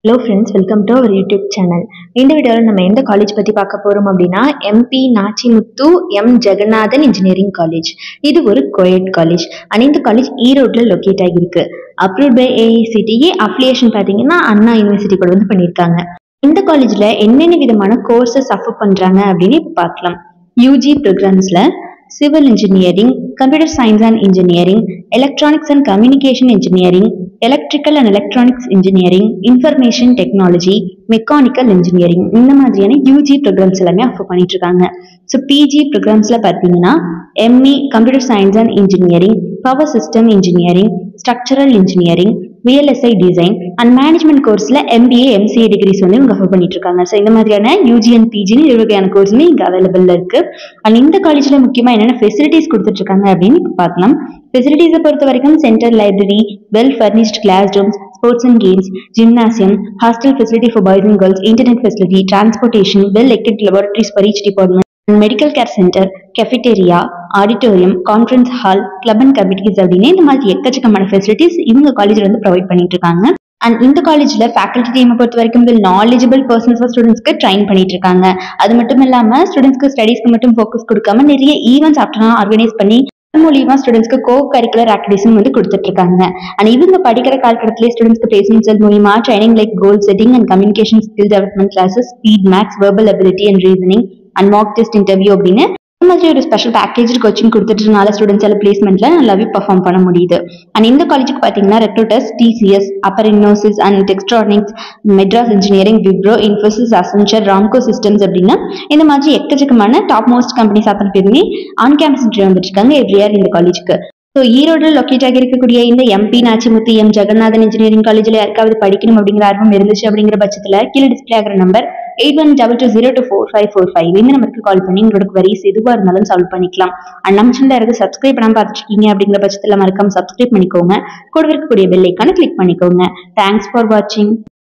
hello friends welcome to our YouTube channel இந்த வீடியோவில் நம்ம எந்த காலேஜ் பற்றி பார்க்க போகிறோம் அப்படின்னா MP Nachimuthu M Jaganathan engineering college இது ஒரு கோயட் காலேஜ் அண்ட் இந்த காலேஜ் ஈரோட்டில் லொக்கேட் ஆகியிருக்கு அப்ரூவ் பை ஏஐசிடிஏ அஃபிலியேஷன் பார்த்தீங்கன்னா அண்ணா யூனிவர்சிட்டி கூட வந்து பண்ணியிருக்காங்க இந்த காலேஜில் என்னென்ன விதமான கோர்சஸ் அஃபர் பண்ணுறாங்க அப்படின்னு இப்போ பார்க்கலாம் யூஜி ப்ரோக்ராம்ஸில் civil engineering computer science and engineering electronics and communication engineering electrical and electronics engineering information technology mechanical engineering இந்த மாதிரியான யூஜி ப்ரோக்ராம்ஸ் எல்லாமே ஆஃபர் பண்ணிட்டு இருக்காங்க ஸோ பிஜி ப்ரோக்ராம்ஸில் பார்த்தீங்கன்னா ME computer science and engineering power system engineering structural engineering VLSI design and management கோர்ஸில் MBA MCA degrees வந்து இவங்க ஆஃபர் பண்ணிட்டு இருக்காங்க ஸோ இந்த மாதிரியான யூஜி அண்ட் பிஜின்னு இரு வகையான கோர்ஸுமே இங்கே அவைலபிள் இருக்கு அண்ட் இந்த காலேஜில் முக்கியமாக என்னென்ன ஃபெசிலிட்டிஸ் கொடுத்துட்டு இருக்காங்க அப்படின்னு இப்போ பார்க்கலாம் ஃபெசிலிட்டிஸை பொறுத்த வரைக்கும் central library well furnished class rooms sports and games gymnasium hostel facility for boys and girls internet facility transportation well equipped laboratories for each department medical care centre cafeteria auditorium conference hall club and committees அப்படின்னு இந்த மாதிரி எக்கச்சக்கமான facilities இவங்க காலேஜில் வந்து provide பண்ணிட்டு இருக்காங்க and இந்த காலேஜில் ஃபேக்கல்டி டீமை பொறுத்த வரைக்கும் வெல் நாலேஜபிள் பர்சன்ஸ் ஸ்டூடெண்ட்ஸ்க்கு ட்ரைன் பண்ணிட்டு இருக்காங்க அது மட்டும் இல்லாமல் ஸ்டூடெண்ட்ஸ்க்கு ஸ்டடீஸ்க்கு மட்டும் ஃபோக்கஸ் கொடுக்காம நிறைய ஈவெண்ட்ஸ் ஆஃப்டர்னா ஆர்கனைஸ் பண்ணி அது மூலியமா ஸ்டூடெண்ட்ஸ்க்கு கோ கரிக்குலர் ஆக்டிவிட்டிஸும் வந்து கொடுத்துட்டு இருக்காங்க அண்ட் இவங்க படிக்கிற காலகட்டத்திலே ஸ்டூடெண்ட்ஸ்க்கு பிளேஸ்மெண்ட் செல் மூலியமா training like goal setting and communication skill development classes speed maths verbal ability and reasoning and mock test interview அப்படின்னு இந்த மாதிரி ஒரு ஸ்பெஷல் பேக்கேஜ் கோச்சிங் கொடுத்துட்டனால ஸ்டூடெண்ட்ஸ் எல்லாம் பிளேஸ்மெண்ட்ல நல்லாவே பர்ஃபார்ம் பண்ண முடியுது அண்ட் இந்த காலேஜுக்கு பார்த்தீங்கன்னா ரெக்ரூட்டர்ஸ் டிசிஎஸ் அப்பர் இன்னோசிஸ் அண்ட் டெக்ஸ்ட்ரானிக்ஸ் Madras engineering Wipro Infosys Accenture Ramco Systems அப்படின்னா இந்த மாதிரி எக்கச்சக்கமான டாப் மோஸ்ட் கம்பெனிஸ் அத்தனை பேருமே ஆன் கேம்பஸ் இன்டர்வியூ வந்துட்டு இருக்காங்க எவ்ரி இயர் இந்த காலேஜுக்கு ஸோ ஈரோடு லொக்கேட் ஆகி இருக்கக்கூடிய இந்த MP Nachimuthu M Jaganathan engineering காலேஜில் யாருக்காவது படிக்கணும் அப்படிங்கிற ஆர்வம் இருந்துச்சு அப்படிங்கிற பட்சத்தில் கீழே டிஸ்பிளே ஆகிற number eight one double two zero two four five four five இந்த நம்பருக்கு கால் பண்ணி உங்களோட queries எதுவாக இருந்தாலும் சால்வ் பண்ணிக்கலாம் அண்ட் நம்ம சேனல் யாராவது சப்ஸ்கிரைப் பண்ணாமல் பார்த்துட்டு இருக்கீங்க அப்படிங்கிற பட்சத்தில் மறக்காம சப்ஸ்கிரைப் பண்ணிக்கோங்க கூட இருக்கக்கூடிய பெல் ஐக்கான கிளிக் பண்ணிக்கோங்க தேங்க்ஸ் ஃபார் வாட்சிங்